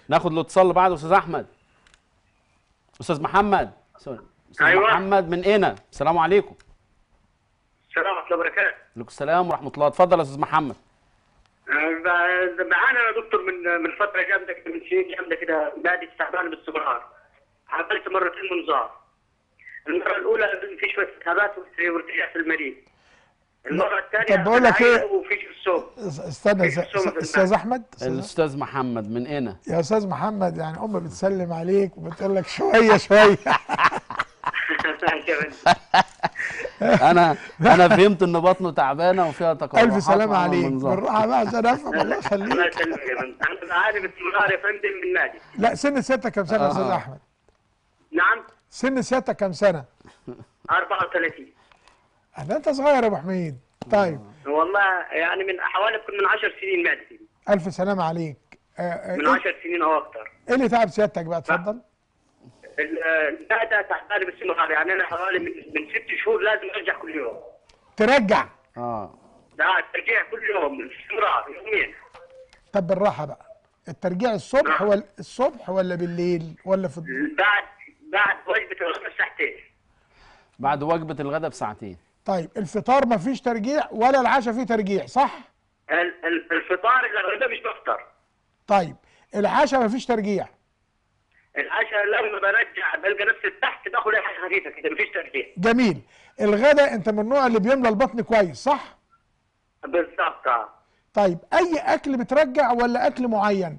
ناخد الاتصال اللي بعده استاذ احمد استاذ محمد سوري. استاذ أيوة. محمد من هنا السلام عليكم السلام ورحمه الله وبركاته عليكم السلام ورحمه الله اتفضل يا استاذ محمد أه، ب- بعاني انا دكتور من من فتره جامده كده من سنين جامده كده نادي تعبان باستمرار عملت مرتين منظار المره الاولى في شويه التهابات وارتجاع في المريء المره الثانيه طب بقول لك إيه؟ وفي في الصوم استنى في السوم في استاذ الماء. احمد أستاذ- الاستاذ محمد من هنا يا استاذ محمد يعني ام بتسلم عليك وبتقول لك شويه شويه انا انا فهمت ان بطنه تعبانه وفيها تقرحات الف سلامه وعمل عليك منظار. بالراحه بقى عشان افهم الله الله يخليك يسلمك يا فندم انا بعاني باستمرار يا فندم من نادي لا سن سيادتك كم سنه يا استاذ آه. احمد نعم سن سيادتك كم سنه 34 ده انت صغير يا ابو حميد طيب والله يعني من حوالي يمكن من 10 سنين معدتي الف سلامه عليك آه، آه، من ايه 10 سنين او اكثر إيه اللي تعب سيادتك بقى اتفضل المعده تعبانه باستمرار يعني انا حوالي من من ست شهور لازم ارجع كل يوم ترجع اه لا ترجيع كل يوم باستمرار يومين طب بالراحه بقى الترجيع الصبح ولا الصبح ولا بالليل ولا في الض- بعد بعد وجبه الغداء ساعتين بعد وجبه الغداء بساعتين طيب الفطار ما فيش ترجيع ولا العشاء فيه ترجيع صح ال- ال- الفطار الغداء مش بفطر طيب العشاء ما فيش ترجيع العشاء لما برجع بلقى نفسي تحت باخذ اي حاجه خفيفه كده مفيش ترجيع جميل الغداء انت من النوع اللي بيملى البطن كويس صح بالضبط آه. طيب اي اكل بترجع ولا اكل معين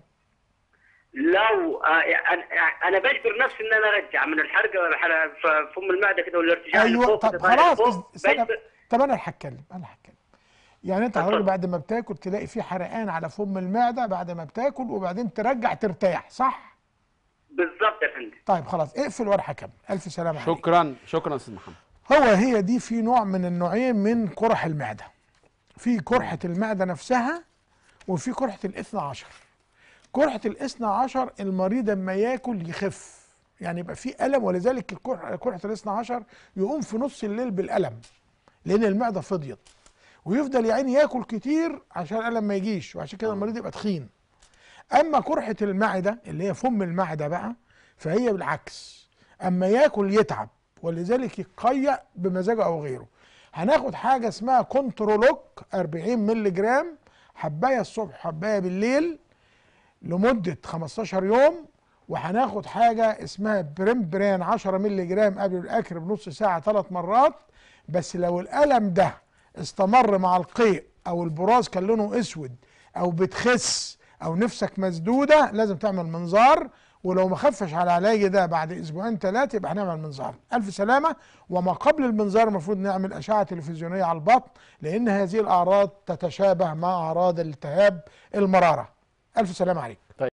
لو آه يعني انا بجبر نفسي ان انا ارجع من الحرقه والحرقة في فم المعده كده والارتجاع اللي ايوه فوق طب كده طالع خلاص لفوق، استنى بجبر- طب انا اللي هتكلم انا اللي هتكلم يعني انت حضرتك اتفضل. بعد ما بتاكل تلاقي في حرقان على فم المعده بعد ما بتاكل وبعدين ترجع ترتاح صح بالضبط يا فندم طيب خلاص اقفل ورحه كمل الف سلامه عليك شكرا شكرا يا استاذ محمد هو هي دي في نوع من النوعين من قرح المعدة في قرحة المعدة نفسها وفي قرحة الاثنى عشر قرحة الاثنى عشر المريض لما ياكل يخف يعني يبقى في ألم ولذلك القرح- قرحة الاثنى عشر يقوم في نص الليل بالألم لأن المعدة فضيت ويفضل يا عيني ياكل كتير عشان الألم ما يجيش وعشان كده المريض يبقى تخين اما قرحه المعده اللي هي فم المعده بقى فهي بالعكس اما ياكل يتعب ولذلك يقيأ بمزاجه او غيره هناخد حاجه اسمها كنترولوك 40 مللي جرام حبايه الصبح حبايه بالليل لمده 15 يوم وهناخد حاجه اسمها بريمبران 10 مللي جرام قبل الاكل بنص ساعه ثلاث مرات بس لو الالم ده استمر مع القيء او البراز كان لونه اسود او بتخس او نفسك مسدوده لازم تعمل منظار ولو ما خفش على العلاج ده بعد اسبوعين ثلاثه يبقى هنعمل منظار الف سلامه وما قبل المنظار المفروض نعمل اشعه تلفزيونيه على البطن لان هذه الاعراض تتشابه مع اعراض الالتهاب المراره الف سلامه عليك